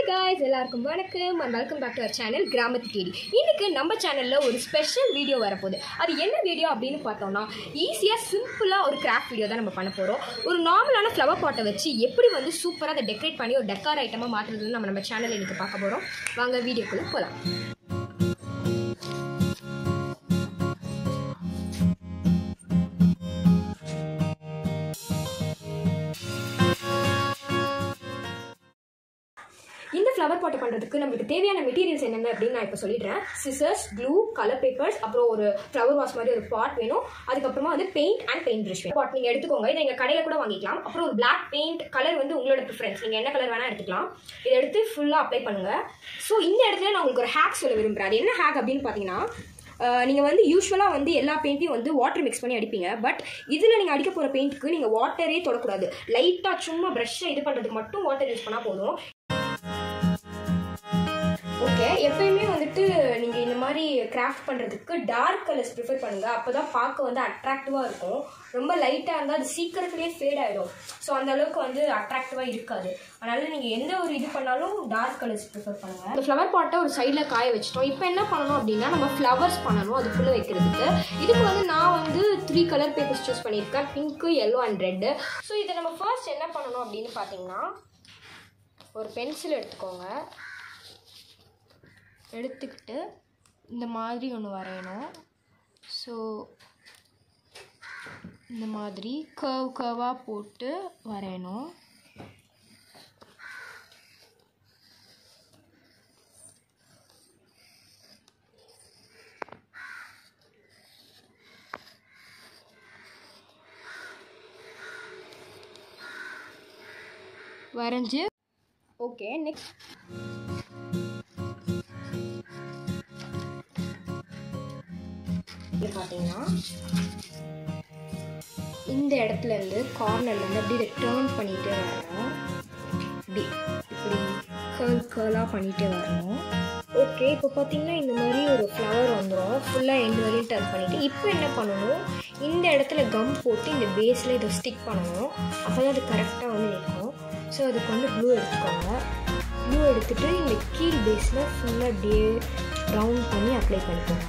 guys எல்லாருக்கும் வணக்கம் and welcome back to our channel கிராமத்து கேடி இன்னைக்கு நம்ம சேனலில் ஒரு ஸ்பெஷல் வீடியோ வரப்போகுது அது என்ன வீடியோ அப்படின்னு பார்த்தோம்னா ஈஸியாக சிம்பிளாக ஒரு கிராஃப்ட் வீடியோ தான் நம்ம பண்ண போகிறோம் ஒரு நார்மலான ஃப்ளவர் பாட்டை வச்சு எப்படி வந்து சூப்பராக அதை டெக்கரேட் பண்ணி ஒரு டெக்கார் ஐட்டமாக மாற்றுறதுன்னு நம்ம நம்ம சேனலில் இன்னைக்கு பார்க்க போகிறோம் வாங்க வீடியோக்குள்ளே போகலாம் இந்த ஃப்ளவர் பாட்டை பண்ணுறதுக்கு நம்மளுக்கு தேவையான மெட்டீரியல்ஸ் என்னென்ன அப்படின்னு நான் இப்போ சொல்லிடுறேன் சிசர்ஸ் க்ளூ கலர் பேப்பர்ஸ் அப்புறம் ஒரு ஃப்ளவர் வாஸ் மாதிரி ஒரு பாட் வேணும் அதுக்கப்புறமா வந்து பெயிண்ட் அண்ட் பெயிண்ட் ப்ரஷ் வேணும் பாட் நீங்கள் எடுத்துக்கோங்க இதை எங்கள் கடையில் கூட வாங்கிக்கலாம் அப்புறம் ஒரு பிளாக் பெயிண்ட் கலர் வந்து உங்களோட ப்ரிஃபரன்ஸ் நீங்கள் என்ன கலர் வேணால் எடுத்துக்கலாம் இதை எடுத்து ஃபுல்லாக அப்ளை பண்ணுங்கள் ஸோ இந்த இடத்துல நான் உங்களுக்கு ஒரு ஹேக் சொல்ல விரும்புகிறேன் அது என்ன ஹேக் அப்படின்னு பார்த்தீங்கன்னா நீங்கள் வந்து யூஸ்வலாக வந்து எல்லா பெயிண்ட்டையும் வந்து வாட்டர் மிக்ஸ் பண்ணி அடிப்பீங்க பட் இதில் நீங்கள் அடிக்க போகிற பெயிண்ட்டுக்கு நீங்கள் வாட்டரே தொடக்கூடாது லைட்டாக சும்மா ப்ரஷ்ஷை இது பண்ணுறதுக்கு மட்டும் வாட்டர் யூஸ் பண்ணால் போதும் ஓகே எப்பயுமே வந்துட்டு நீங்கள் இந்த மாதிரி கிராஃப்ட் பண்ணுறதுக்கு டார்க் கலர்ஸ் ப்ரிஃபர் பண்ணுங்கள் அப்போ தான் பார்க்க வந்து அட்ராக்டிவாக இருக்கும் ரொம்ப லைட்டாக இருந்தால் அது சீக்கிரத்துலேயே ஃபேட் ஆகிடும் ஸோ அந்த அளவுக்கு வந்து அட்ராக்டிவாக இருக்காது அதனால் நீங்கள் எந்த ஒரு இது பண்ணாலும் டார்க் கலர்ஸ் ப்ரிஃபர் பண்ணுங்கள் இந்த ஃப்ளவர் பாட்டை ஒரு சைடில் காய வச்சிட்டோம் இப்போ என்ன பண்ணணும் அப்படின்னா நம்ம ஃப்ளவர்ஸ் பண்ணணும் அதுக்குள்ளே வைக்கிறதுக்கு இதுக்கு வந்து நான் வந்து த்ரீ கலர் பேப்பர்ஸ் சூஸ் பண்ணியிருக்கேன் pink yellow and red so இதை நம்ம ஃபர்ஸ்ட் என்ன பண்ணணும் அப்படின்னு பார்த்தீங்கன்னா ஒரு பென்சில் எடுத்துக்கோங்க எடுத்துக்கிட்டு இந்த மாதிரி ஒன்று வரையணும் ஸோ இந்த மாதிரி கர்வ் கர்வாக போட்டு வரையணும் வரைஞ்சி ஓகே நெக்ஸ்ட் இது பார்த்தீங்கன்னா இந்த இடத்துல இருந்து கார்னர்லேருந்து அப்படியே இதை டேர்ன் பண்ணிகிட்டே வரணும் இப்படி இப்படி கேர்ள் கேர்லாக பண்ணிகிட்டே வரணும் ஓகே இப்போ பார்த்தீங்கன்னா இந்த மாதிரி ஒரு ஃப்ளவர் வந்துடும் ஃபுல்லாக எண்டு வரையும் டர்ன் பண்ணிவிட்டு இப்போ என்ன பண்ணணும் இந்த இடத்துல கம் போட்டு இந்த பேஸில் இதை ஸ்டிக் பண்ணணும் அப்போ தான் அது கரெக்டாக வந்து நிற்கும் ஸோ அதுக்கு வந்து ப்ளூ எடுத்துக்கோங்க ப்ளூ எடுத்துகிட்டு இந்த கீழ் பேஸில் ஃபுல்லாக அப்படியே ரவுண்ட் பண்ணி அப்ளை பண்ணிக்கோங்க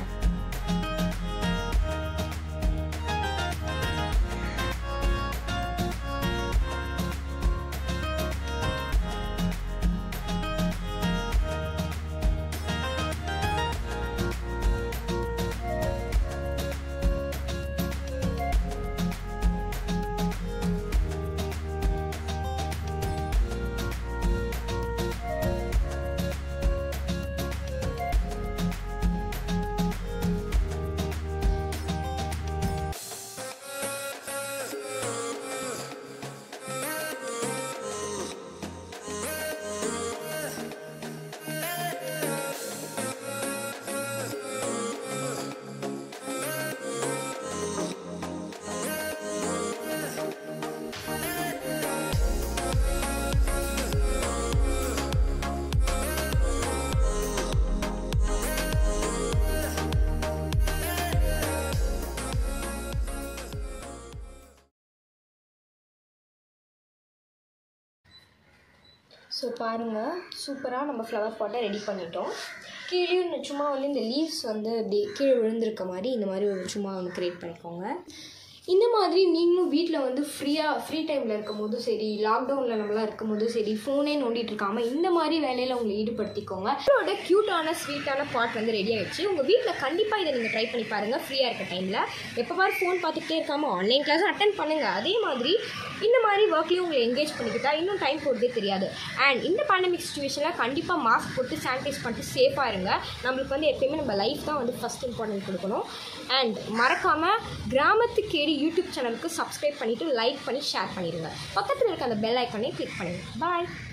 ஸோ பாருங்கள் சூப்பராக நம்ம ஃப்ளவர் பாட்டை ரெடி பண்ணிட்டோம் கீழே சும்மா வந்து இந்த லீவ்ஸ் வந்து இப்படி கீழே விழுந்திருக்க மாதிரி இந்த மாதிரி ஒரு சும்மா ஒன்று க்ரியேட் பண்ணிக்கோங்க இந்த மாதிரி நீங்களும் வீட்டில் வந்து ஃப்ரீயாக ஃப்ரீ டைமில் இருக்கும்போது சரி லாக்டவுனில் நம்மளாம் இருக்கும்போது சரி ஃபோனே நோண்டிட்டு இருக்காமல் இந்த மாதிரி வேலையில் உங்களை ஈடுபடுத்திக்கோங்க உங்களோட க்யூட்டான ஸ்வீட்டான பாட் வந்து ரெடி ஆகிடுச்சு உங்கள் வீட்டில் கண்டிப்பாக இதை நீங்கள் ட்ரை பண்ணி பாருங்கள் ஃப்ரீயாக இருக்க டைமில் எப்போ பாரு ஃபோன் பார்த்துக்கிட்டே இருக்காமல் ஆன்லைன் கிளாஸ் அட்டன் பண்ணுங்கள் அதே மாதிரி இந்த மாதிரி ஒர்க்லேயும் உங்களை என்கேஜ் பண்ணிக்கிட்டா இன்னும் டைம் போகிறதே தெரியாது அண்ட் இந்த பேண்டமிக் சுச்சுவேஷனில் கண்டிப்பாக மாஸ்க் போட்டு சானிடைஸ் பண்ணிட்டு சேஃபாக இருங்க நம்மளுக்கு வந்து எப்பயுமே நம்ம லைஃப் தான் வந்து ஃபஸ்ட் இம்பார்ட்டன்ட் கொடுக்கணும் அண்ட் மறக்காமல் கிராமத்து கேடி யூடியூப் சேனலுக்கு சப்ஸ்கிரைப் பண்ணிவிட்டு லைக் பண்ணி ஷேர் பண்ணிடுங்க பக்கத்தில் இருக்க அந்த பெல் ஐக்கானே கிளிக் பண்ணிடுங்க பாய்